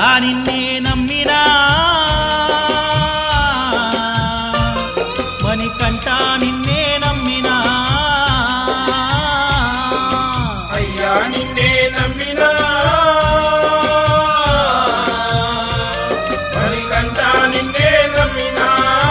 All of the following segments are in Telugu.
నిన్నే నమ్మినా మణికంఠ నిన్నే నమ్మినా అయ్యా నిన్నే నమ్మినా మణికంఠ నిన్నే నమ్మినా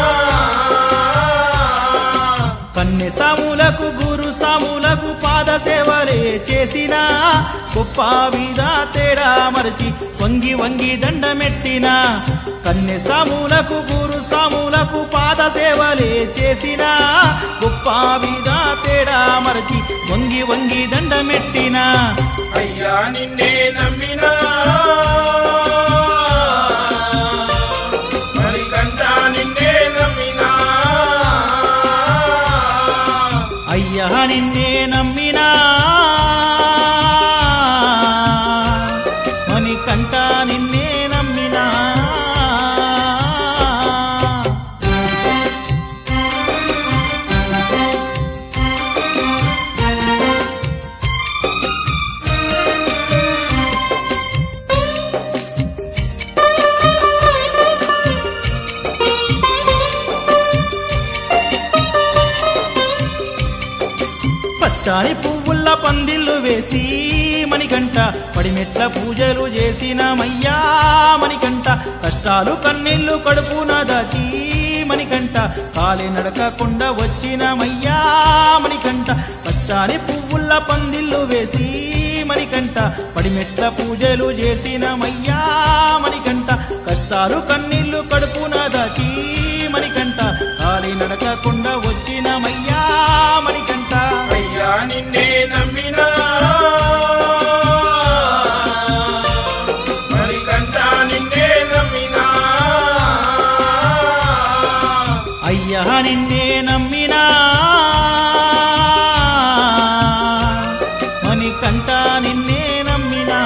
కన్నె సాములకు గురు సాములకు పాద సేవలే చేసిన గొప్ప విధ తేడా మరచి వంగి వంగి దండమెట్టిన కన్నె సాములకు గురు సాములకు పాద సేవలే చేసిన గొప్ప విధ తేడా మరచి వంగి వంగి దండమెట్టిన అయ్యా నిన్నే నమ్మినా మణికంఠ నిన్నే నమ్మినా అయ్యా నిన్నే నమ్మినా మణికంఠ నిన్నే నమ్మినా పచ్చాని పువ్వుల్ల పందిళ్ళు వేసి మణికంట పడిమెట్ల పూజలు చేసినమయ్యా మణికంట కష్టాలు కన్నీళ్లు కడుపున దాచి మణికంట కాలి నడకకుండా వచ్చినమయ్యా మణికంట పచ్చాని పువ్వుల్ల పందిళ్ళు వేసి మణికంట పడిమెట్ల పూజలు చేసినమయ్యా మణికంట కష్టాలు కన్నీళ్లు కడుపున దాచి మణికంట కాలి నడకకుండా వచ్చినమయ్యా మణికంట అయ్యా నిన్నే నమ్మినా మణికంఠ నిన్నే నమ్మినా అయ్యా నిన్నే నమ్మినా మణికంఠ నిన్నే నమ్మినా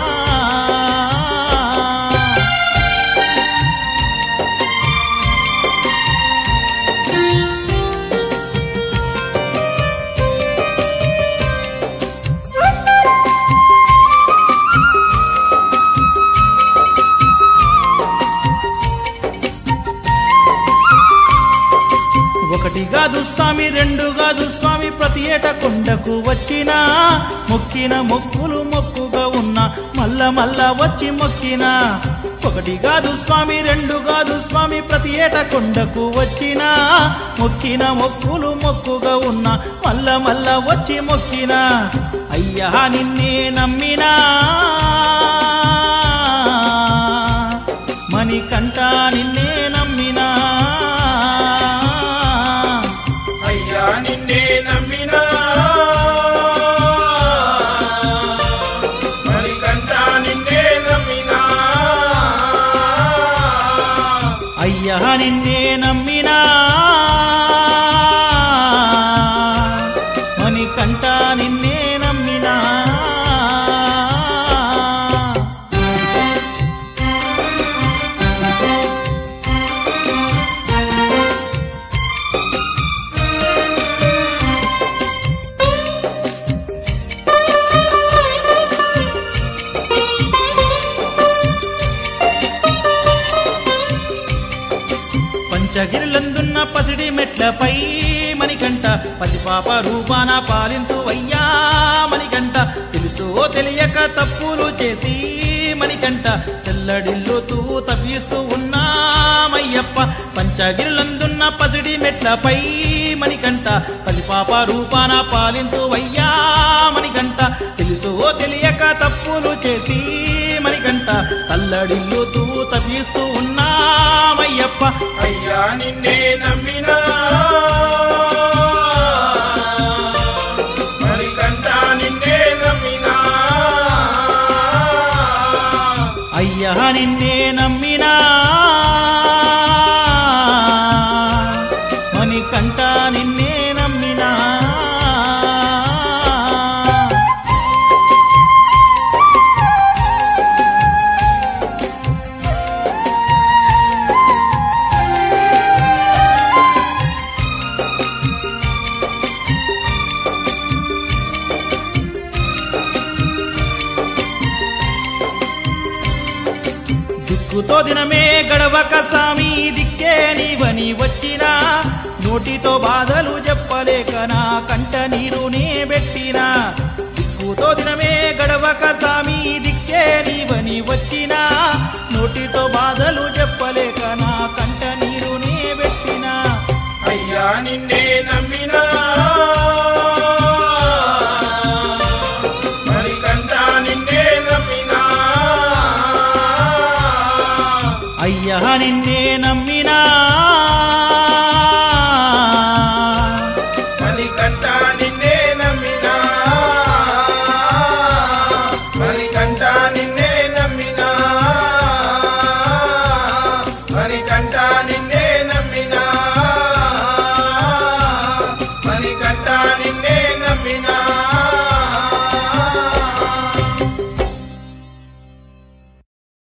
ఒకటి కాదు స్వామి రెండు కాదు స్వామి ప్రతి ఏట కొండకు వచ్చిన మొక్కిన మొక్కులు మొక్కుగా ఉన్న మల్ల మల్ల వచ్చి మొక్కిన ఒకటి కాదు స్వామి రెండు కాదు స్వామి ప్రతి ఏట కొండకు వచ్చిన మొక్కిన మొక్కులు మొక్కుగా ఉన్న మల్ల మల్ల వచ్చి మొక్కిన అయ్యా నిన్నే నమ్మినా మణికంఠ నిన్నే నమ్మినా అయ్యా నిన్నే నమ్మినా మణికంఠ నిన్నే నమ్మినా అయ్యా నిన్నే నమ్మినా మణికంఠ నిన్నే నమ్మినా పంచగిరిలందున్న పసిడి మెట్లపై మణికంఠ పసిపాప రూపాన పాలింతు అయ్యా మణికంఠ తెలుసో తెలియక తప్పులు చేసి మణికంఠ చెల్లడిల్లుతూ తప్పిస్తూ ఉన్నామయ్యప్ప పంచగిరిలందున్న పసిడి మెట్లపై మణికంఠ పసిపాప రూపాన పాలింతు అయ్యా మణికంఠ తెలుసో తెలియక తప్పులు చేసి మణికంఠ తల్లడిల్లుతూ తప్పిస్తూ ఉన్నామయ్యప్ప అయ్యా నిన్నే నమ్మినా మణికంఠ నిన్నే నమ్మినా అయ్యా నిన్నే నమ్మినా మణికంఠ నిన్నే నమ్మినా దిక్కుతో దినమే గడవక సామి దిక్కే నీవని వచ్చినా నోటితో బాధలు చెప్పలేక నా కంట నీరునే పెట్టినా దిక్కుతో దినమే గడవక సామి దిక్కే నీవని వచ్చినా నోటితో బాధలు చెప్పలేక నా కంట నీరునే పెట్టినా అయ్యా నిన్నే నమ్మినా మరికంట నిన్నే నమ్మినా అయ్యా నిన్నే